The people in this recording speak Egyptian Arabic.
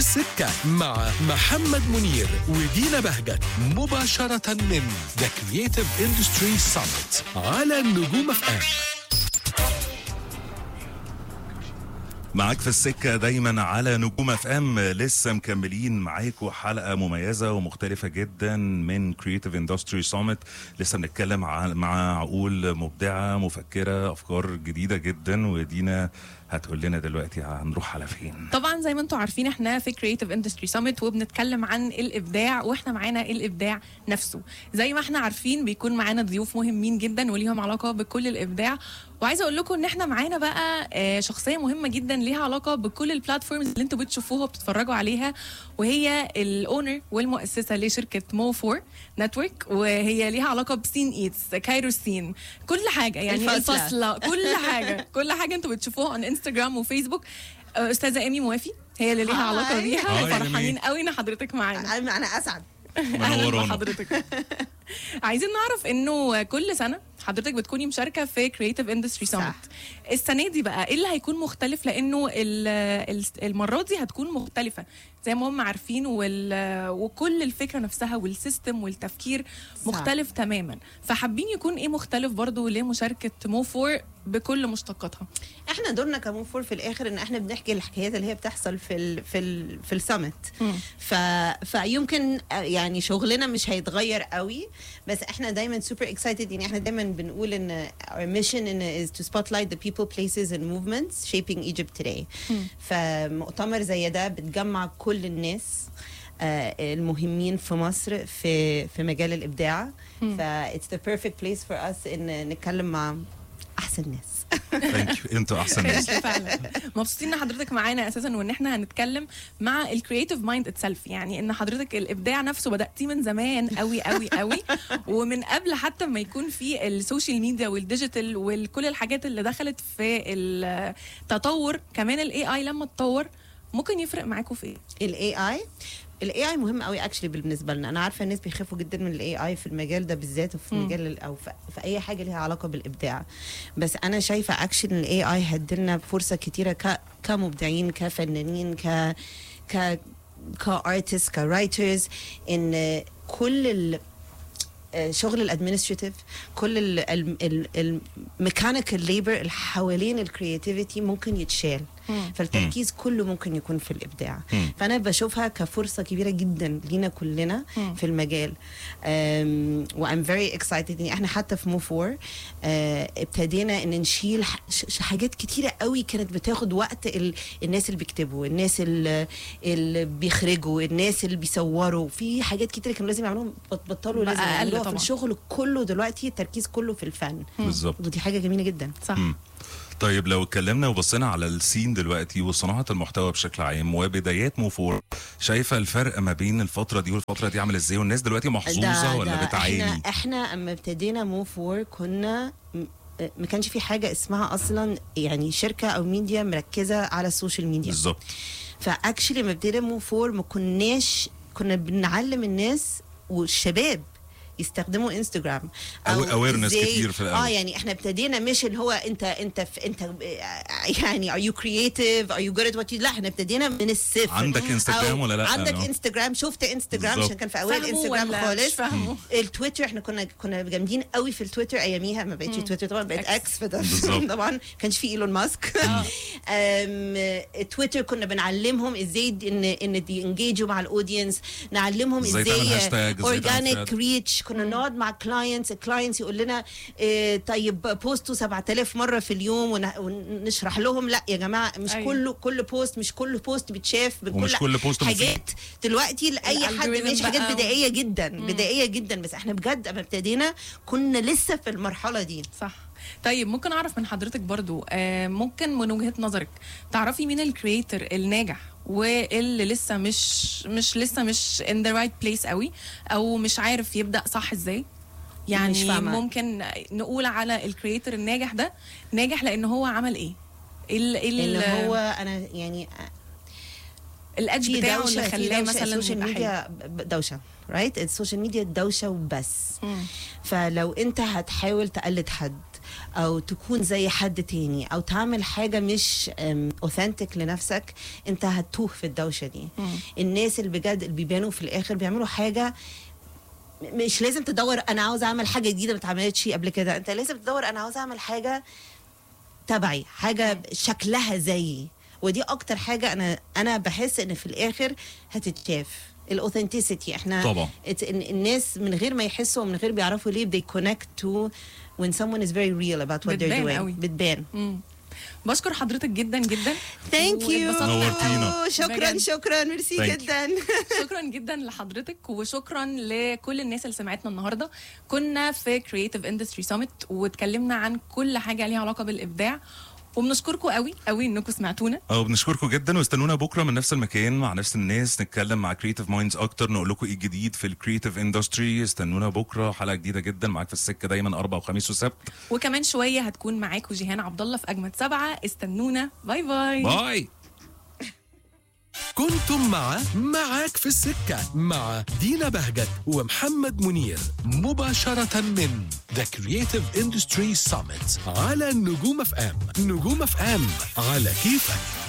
سكة مع محمد منير ودينا بهجت مباشرة من ذا كرييتيف اندستري سامت على نجوم اف ام معاك في السكة دايما على نجوم اف ام لسه مكملين معاكم حلقة مميزة ومختلفة جدا من كرييتيف اندستري سامت لسه بنتكلم ع- مع عقول مبدعة مفكرة افكار جديدة جدا ودينا هتقول لنا دلوقتي هنروح على فين طبعا زي ما انتم عارفين احنا في كرييتيف اندستري سامت وبنتكلم عن الابداع واحنا معانا الابداع نفسه زي ما احنا عارفين بيكون معانا ضيوف مهمين جدا وليهم علاقه بكل الابداع وعايزه اقول لكم ان احنا معانا بقى آه، شخصيه مهمه جدا ليها علاقه بكل البلاتفورمز اللي انتوا بتشوفوها وبتتفرجوا عليها وهي الاونر والمؤسسه لشركه مو فور نتورك وهي ليها علاقه بسين ايتس كايرو سين كل حاجه يعني الفصلة. الفصله كل حاجه كل حاجه انتوا بتشوفوها على انستجرام وفيسبوك آه، استاذه ايمي موافي هي اللي ليها هاي. علاقه بيها هاي فرحانين إيمي. قوي ان حضرتك معانا انا أنا اسعد اهلا منورانا. بحضرتك عايزين نعرف انه كل سنه حضرتك بتكوني مشاركه في كرييتيف اندستري صح. سامت السنه دي بقى ايه اللي هيكون مختلف لانه ال- ال- المره دي هتكون مختلفه زي ما هم عارفين وال وكل الفكره نفسها والسيستم والتفكير صح. مختلف تماما فحابين يكون ايه مختلف برضو لمشاركه مو فور بكل مشتقاتها احنا دورنا كموفور في الاخر ان احنا بنحكي الحكايات اللي هي بتحصل في ال في ال في السمت ف فيمكن آه، يعني شغلنا مش هيتغير قوي بس احنا دايما سوبر اكسايتد يعني احنا دايما بنقول ان our mission in is to spotlight the people places and movements shaping Egypt today فمؤتمر زي ده بتجمع كل الناس آه، المهمين في مصر في في مجال الابداع ف it's the perfect place for us ان نتكلم مع احسن ناس ثانك يو انتوا احسن ناس فعلا مبسوطين ان حضرتك معانا اساسا وان احنا هنتكلم مع الكرييتيف مايند اتسلف يعني ان حضرتك الابداع نفسه بداتيه من زمان قوي قوي قوي ومن قبل حتى ما يكون في السوشيال ميديا والديجيتال وكل الحاجات اللي دخلت في التطور كمان الاي اي لما اتطور ممكن يفرق معاكم في ايه؟ الاي اي الاي اي مهم قوي اكشلي بالنسبه لنا انا عارفه الناس بيخافوا جدا من الاي اي في المجال ده بالذات وفي مم. مجال ال- او في, في اي حاجه ليها علاقه بالابداع بس انا شايفه اكشلي الاي اي هيديلنا فرصه كتيره ك كمبدعين كفنانين ك ك كارتست كرايترز ان كل ال آه، شغل الادمنستريتيف كل الميكانيكال ليبر اللي حوالين الكرياتيفيتي ممكن يتشال مم. فالتركيز كله ممكن يكون في الابداع مم. فانا بشوفها كفرصه كبيره جدا لينا كلنا مم. في المجال وام فيري اكسايتد يعني احنا حتى في مو فور ابتدينا ان نشيل ح- ش- حاجات كتيره قوي كانت بتاخد وقت ال... الناس اللي بيكتبوا الناس اللي, اللي بيخرجوا الناس اللي بيصوروا في حاجات كتير كانوا لازم يعملوهم بط- بطلوا بقى لازم أقل يعملوها في طبعاً. الشغل كله دلوقتي التركيز كله في الفن بالظبط ودي حاجه جميله جدا صح مم. طيب لو اتكلمنا وبصينا على السين دلوقتي وصناعه المحتوى بشكل عام وبدايات موفور شايفه الفرق ما بين الفتره دي والفتره دي عامل ازاي والناس دلوقتي محظوظه ده- ولا ده بتعاني احنا احنا اما ابتدينا مو فور كنا م- ما كانش في حاجه اسمها اصلا يعني شركه او ميديا مركزه على السوشيال ميديا بالظبط فاكشلي لما ابتدينا مو فور ما كناش كنا بنعلم الناس والشباب يستخدموا انستغرام أو- awareness إزاي- كتير في الأول. اه يعني احنا ابتدينا مش اللي هو انت انت في انت يعني are you creative are you good at what you لا احنا ابتدينا من الصفر عندك انستجرام أو ولا لا؟ عندك آه. انستجرام شفت انستجرام بالظبط. عشان كان في اوائل فاهموا انستجرام ولا خالص مش فاهموا؟ التويتر احنا كنا كنا جامدين قوي في التويتر اياميها ما بقتش تويتر طبعا بقت إكس. اكس فده بالظبط. طبعا كانش في ايلون ماسك أم، تويتر كنا بنعلمهم ازاي د- ان ان دي انجيجوا مع الاودينس نعلمهم إزاي تعمل ازاي هاشتاج، إزاي تعمل اورجانيك ثريد. ريتش كنا نقعد مع كلاينتس الكلاينتس يقول لنا اه، طيب بوستوا 7000 مره في اليوم ون- ونشرح لهم لا يا جماعه مش أيوة. كله كل بوست مش كل بوست بيتشاف ومش كل بوست مفيد. حاجات دلوقتي لاي حد الالجوريثم ماشي حاجات بقى و- بدائيه جدا بدائيه جدا بس احنا بجد اما ابتدينا كنا لسه في المرحله دي صح طيب ممكن اعرف من حضرتك برضو آه، ممكن من وجهة نظرك تعرفي مين الكرييتر الناجح واللي لسه مش مش لسه مش in the right place قوي او مش عارف يبدا صح ازاي مش يعني فاهمة. ممكن نقول على الكرييتر الناجح ده ناجح لان هو عمل ايه ال ال اللي هو انا يعني الادج في بتاعه دوشه اللي في خلاه دوشة، مثلا السوشيال يبقى حلو. ميديا ب- دوشه رايت السوشيال ميديا دوشه وبس مم. فلو انت هتحاول تقلد حد او تكون زي حد تاني او تعمل حاجه مش اوثنتيك لنفسك انت هتوه في الدوشه دي الناس اللي بجد اللي بيبانوا في الاخر بيعملوا حاجه مش لازم تدور انا عاوز اعمل حاجه جديده ما اتعملتش قبل كده انت لازم تدور انا عاوز اعمل حاجه تبعي حاجه شكلها زيي ودي اكتر حاجه انا انا بحس ان في الاخر هتتشاف الاوثنتسيتي احنا طبعا. it's- إن- الناس من غير ما يحسوا ومن غير بيعرفوا ليه they connect to when someone is very real about what they're بتبان doing قوي. بتبان مم. بشكر حضرتك جدا جدا ثانك يو واتبسطت نورتينا. شكرا بجد. شكرا ميرسي Thank you. جدا شكرا جدا لحضرتك وشكرا لكل الناس اللي سمعتنا النهارده كنا في كرييتيف اندستري سامت واتكلمنا عن كل حاجه ليها علاقه بالابداع وبنشكركم قوي قوي انكم سمعتونا اه بنشكركم جدا واستنونا بكره من نفس المكان مع نفس الناس نتكلم مع كريتيف مايندز اكتر نقول لكم ايه الجديد في الكريتيف اندستري استنونا بكره حلقه جديده جدا معاك في السكه دايما اربع وخميس وسبت وكمان شويه هتكون معاكم جيهان عبد الله في اجمد سبعه استنونا باي باي باي كنتم مع معاك في السكة مع دينا بهجت ومحمد منير مباشرة من The Creative Industry Summit على نجوم اف ام نجوم اف ام على كيفك